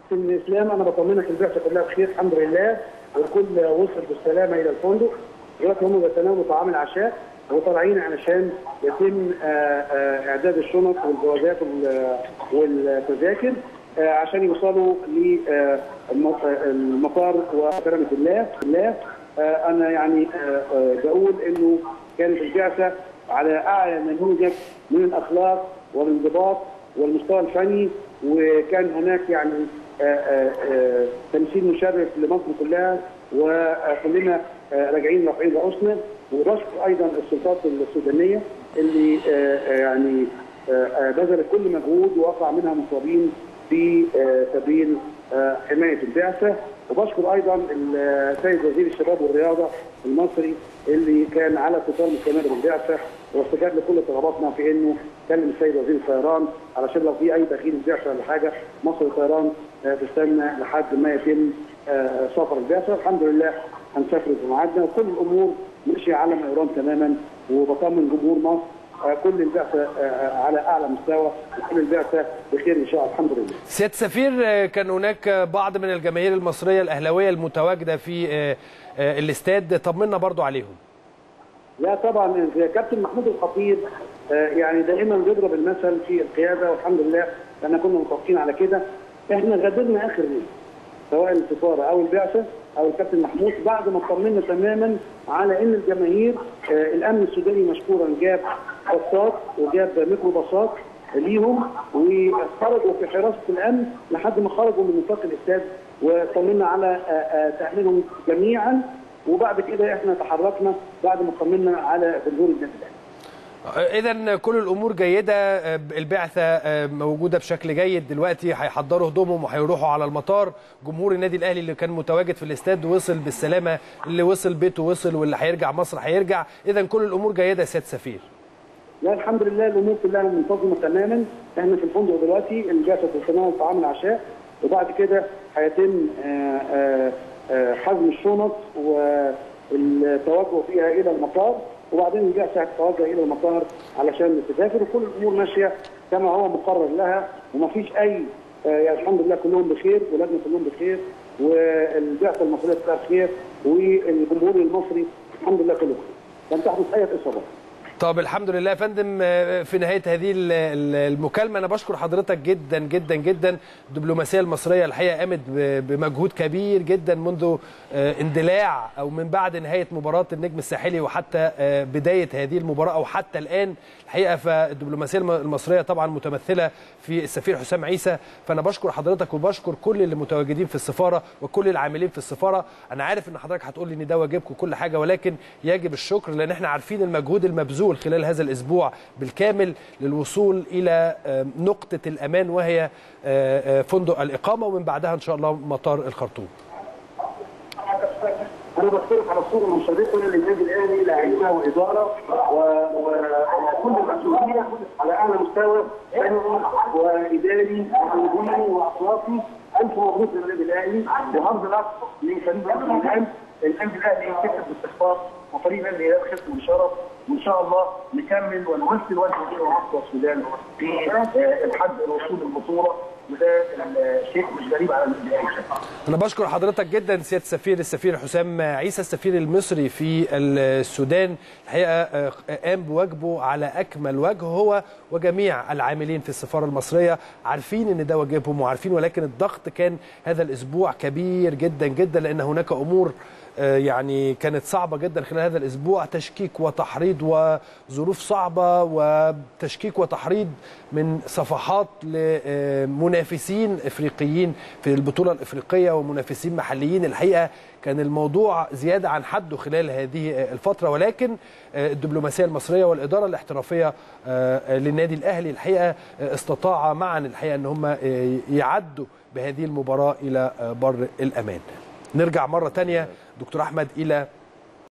كابتن اسلام انا بطمنك البعثه كلها بخير الحمد لله والكل وصل بالسلامه الى الفندق دلوقتي هم بيتناولوا طعام العشاء وطالعين علشان يتم آه، آه، اعداد الشنط والجوازات وال- والتذاكر آه، عشان يوصلوا للمطار وكرامه الله الله آه، انا يعني آه، آه، بقول انه كانت البعثه على اعلى نموذج من الاخلاق والانضباط والمستوى الفني وكان هناك يعني آه، آه، آه، تمثيل مشرف لمصر كلها وكلنا آه، راجعين رافعين رؤوسنا وبشكر ايضا السلطات السودانيه اللي آه، آه، يعني آه، آه، بذلت كل مجهود ووقع منها مصابين في آه، سبيل آه، حمايه البعثه وبشكر ايضا السيد وزير الشباب والرياضه المصري اللي كان على اتصال مستمر بالبعثه واستجاب لكل طلباتنا في انه كلم السيد وزير الطيران علشان لو في اي تاخير البعثه ولا حاجه مصر الطيران آه، تستنى لحد ما يتم آه، سفر البعثه الحمد لله هنسافر في ميعادنا وكل الامور ماشيه على ما يرام تماما وبطمن جمهور مصر آه، كل البعثه آه، آه، على اعلى مستوى وكل البعثه بخير ان شاء الله الحمد لله سياده السفير آه، كان هناك بعض من الجماهير المصريه الاهلاويه المتواجده في آه، آه، الاستاد طمنا برضو عليهم لا طبعا كابتن محمود الخطيب آه، يعني دائما بيضرب المثل في القياده والحمد لله لان كنا متفقين على كده احنا غادرنا اخر ليل سواء السفاره او البعثه او الكابتن محمود بعد ما اطمنا تماما على ان الجماهير آه، الامن السوداني مشكورا جاب باصات وجاب ميكروباصات ليهم وخرجوا في حراسه الامن لحد ما خرجوا من نطاق الاستاد وطمنا على آه، آه، تامينهم جميعا وبعد كده احنا تحركنا بعد ما طمنا على جمهور النادي الاهلي اذا كل الامور جيده آه، البعثه آه، موجوده بشكل جيد دلوقتي هيحضروا هدومهم وهيروحوا على المطار جمهور النادي الاهلي اللي كان متواجد في الاستاد وصل بالسلامه اللي وصل بيته وصل واللي هيرجع مصر هيرجع اذا كل الامور جيده يا سياده السفير لا الحمد لله الامور كلها منتظمه تماما احنا في الفندق دلوقتي البعثه تتناول طعام العشاء وبعد كده هيتم آه، آه، آه، حزم الشنط والتوجه فيها الى المطار وبعدين البعثه هتتوجه الى المطار علشان تسافر وكل الامور ماشيه كما هو مقرر لها ومفيش اي آه، يعني الحمد لله كلهم بخير ولادنا كلهم بخير والبعثه المصريه كلها بخير والجمهور المصري الحمد لله كله بخير لم تحدث اي اصابات طب الحمد لله يا فندم آه، في نهايه هذه ال- ال- المكالمه انا بشكر حضرتك جدا جدا جدا الدبلوماسيه المصريه الحقيقه قامت ب- بمجهود كبير جدا منذ آه، اندلاع او من بعد نهايه مباراه النجم الساحلي وحتى آه، بدايه هذه المباراه او حتى الان الحقيقه فالدبلوماسيه الم- المصريه طبعا متمثله في السفير حسام عيسى فانا بشكر حضرتك وبشكر كل اللي متواجدين في السفاره وكل العاملين في السفاره انا عارف ان حضرتك هتقول لي ان ده واجبكم كل حاجه ولكن يجب الشكر لان احنا عارفين المجهود المبذول خلال هذا الاسبوع بالكامل للوصول الى آه، نقطه الامان وهي آه، آه، فندق الاقامه ومن بعدها ان شاء الله مطار الخرطوم انا بشكرك على الصوره المشرفه للنادي الاهلي لاعيبه واداره و- وكل المسؤولين على اعلى مستوى فني واداري وتنظيمي واخلاقي الف مبروك للنادي الاهلي وهارد لك لفريق الهلال النادي الاهلي كسب باستحقاق وفريق النادي الهلال خسر بشرف وان شاء الله نكمل ونوصل وجه مصر والسودان في آه، الحد الوصول للبطوله وده شيء مش غريب على النادي الاهلي انا بشكر حضرتك جدا سياده السفير السفير حسام عيسى السفير المصري في السودان الحقيقه آه، قام بواجبه على اكمل وجه هو وجميع العاملين في السفاره المصريه عارفين ان ده واجبهم وعارفين ولكن الضغط كان هذا الاسبوع كبير جدا جدا لان هناك امور آه، يعني كانت صعبة جدا خلال هذا الأسبوع تشكيك وتحريض وظروف صعبة وتشكيك وتحريض من صفحات لمنافسين إفريقيين في البطولة الإفريقية ومنافسين محليين الحقيقة كان الموضوع زيادة عن حده خلال هذه الفترة ولكن آه، الدبلوماسية المصرية والإدارة الاحترافية آه، للنادي الأهلي الحقيقة آه، استطاع معا الحقيقة أن هم آه، يعدوا بهذه المباراة إلى آه، بر الأمان نرجع مرة تانية دكتور أحمد إلى